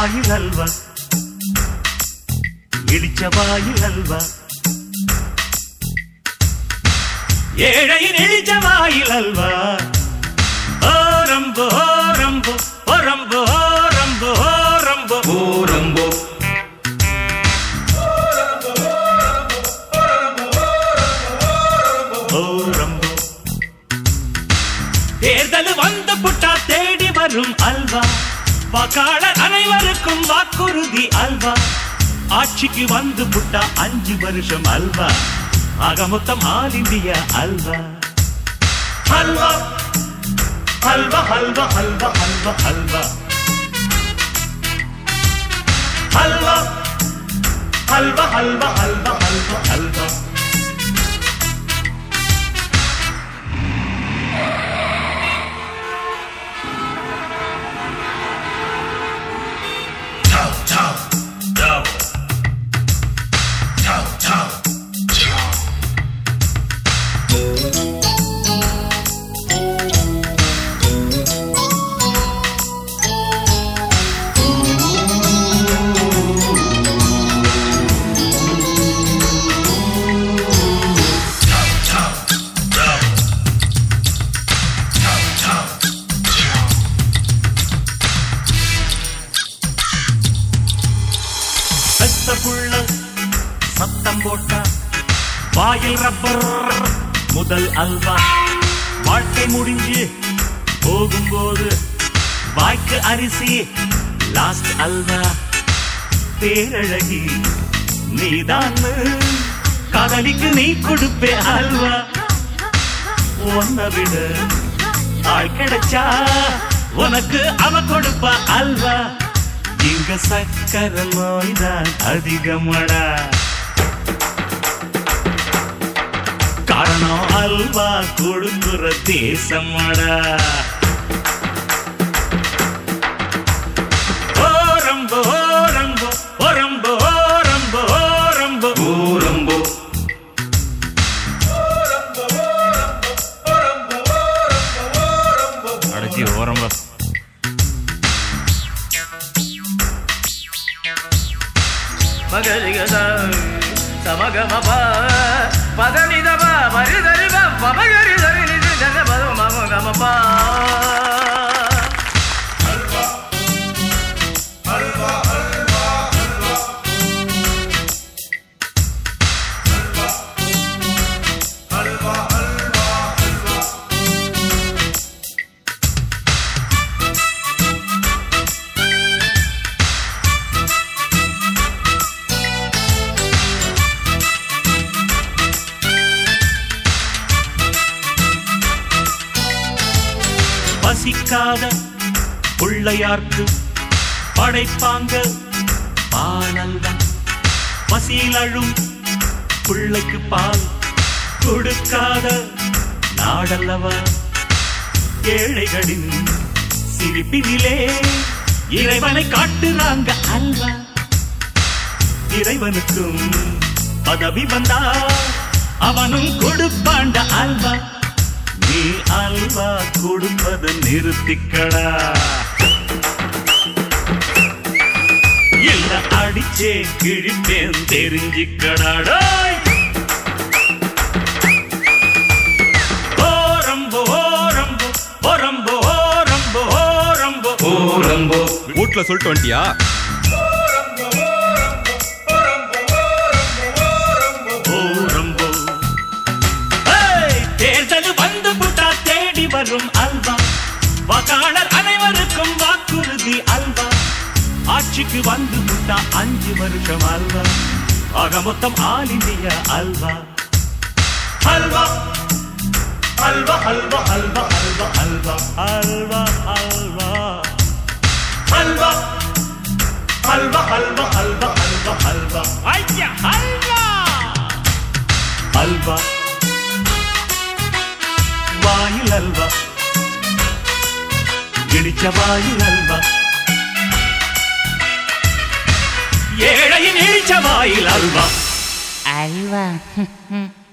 வாயில் அல்வா இடிச்ச வாயில் அல்வா ஏழையின் இழிச்ச வாயில் அல்வா ஓரம்பு ஓரம்பு ஓரம்பு ஓரம்பு ஓரம்பு ஓரம்போ ஓரம்பு தேர்தல் வந்து புட்டா தேடி வரும் அல்வா வாக்காளர் அனைவருக்கும் வாக்குறுதி அல்வா ஆட்சிக்கு வந்து புட்டா அஞ்சு வருஷம் அல்வா ஆக மொத்தம் ஆல் இந்தியா அல்வா அல்வா அல்வா அல்வா அல்வா அல்வா அல்வா அல்வா அல்வா அல்வா அல்வா அல்வா அல்வா Ciao, ciao, double. Ciao, ciao, ciao. Ciao, ciao, double. Ciao, ciao, ciao. பெத்த புள்ள சத்தம் போட்டா வாயில் ரப்பர் முதல் அல்வா வாழ்க்கை முடிஞ்சு போகும்போது வாய்க்கு அரிசி லாஸ்ட் அல்வா பேரழகி நீதான் காதலிக்கு நீ கொடுப்பே அல்வா உன்னை விட ஆள் கிடைச்சா உனக்கு அவ கொடுப்பா அல்வா இங்க சக்கர நோய்தான் அதிகமடா காரணம் அல்வா கொடுக்குற தேசமடா ஓரம்போ ஓரம்போ ஓரம்போ ஓரம்போ ஓரம்போ ஓரம்போ அடைச்சி ஓரம்போ மகரிகத சமகமப பதனிதப மரிதரிப பமகரிதரி நிதி ஜன பத மம கமபா பசிக்காத பிள்ளையார்க்கு படைப்பாங்க பாலல்வா பசியிலழும் பிள்ளைக்கு பால் கொடுக்காத நாடல்லவா ஏழைகளின் சிரிப்பினிலே இறைவனை காட்டுறாங்க அல்வா இறைவனுக்கும் பதவி வந்தா அவனும் கொடுப்பாண்ட அல்வா நீ அல்வா கொடுப்பது நிறுத்திக்கடா இல்ல அடிச்சே கிழிப்பேன் தெரிஞ்சுக்கடாடாய் ஓரம்போ ஓரம்போ ஓரம்போ ஓரம்போ ஓரம்போ ஓரம்போ வீட்ல சொல்லிட்டு வந்துட்டியா ஓரம்போ ஏய், தேர்தல் வந்து புட்டா தேடி வரும் அல்வா வாக்காளர் அனைவருக்கும் வாக்குறுதி அல்வா ஆட்சிக்கு வந்து புட்டா அஞ்சு வருஷம் அல்வா ஆக மொத்தம் ஆல் இந்தியா அல்வா அல்வா அல்வா அல்வா அல்வா அல்வா அல்வா அல்வா அல்வா அல்வா அல்வா அல்வா அல்வா அல்வா அல்வா ஐயா அல்வா அல்வா வாயில் அல்வா இடிச்ச வாயில் அல்வா ஏழையின் இழிச்ச வாயில் அல்வா அல்வா